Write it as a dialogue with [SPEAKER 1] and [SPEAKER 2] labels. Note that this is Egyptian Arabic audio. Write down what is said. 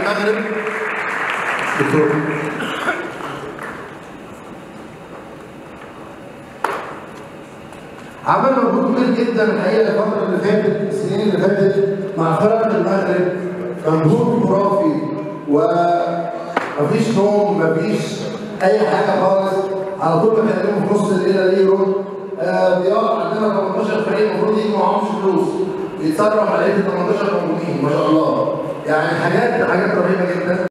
[SPEAKER 1] المغرب دكتور عمل مجهود كبير جدا الحقيقه الفتره اللي فاتت السنين اللي فاتت مع فرق المغرب مجهود خرافي ومفيش نوم مفيش اي حاجه خالص على طول بكلمه في نص الليله ليه يرد آه ضياء عندنا 18 فريق المفروض يجي معاهمش فلوس يتصرف على 18 موجودين ما شاء الله يعني حاجات حاجات رهيبه جدا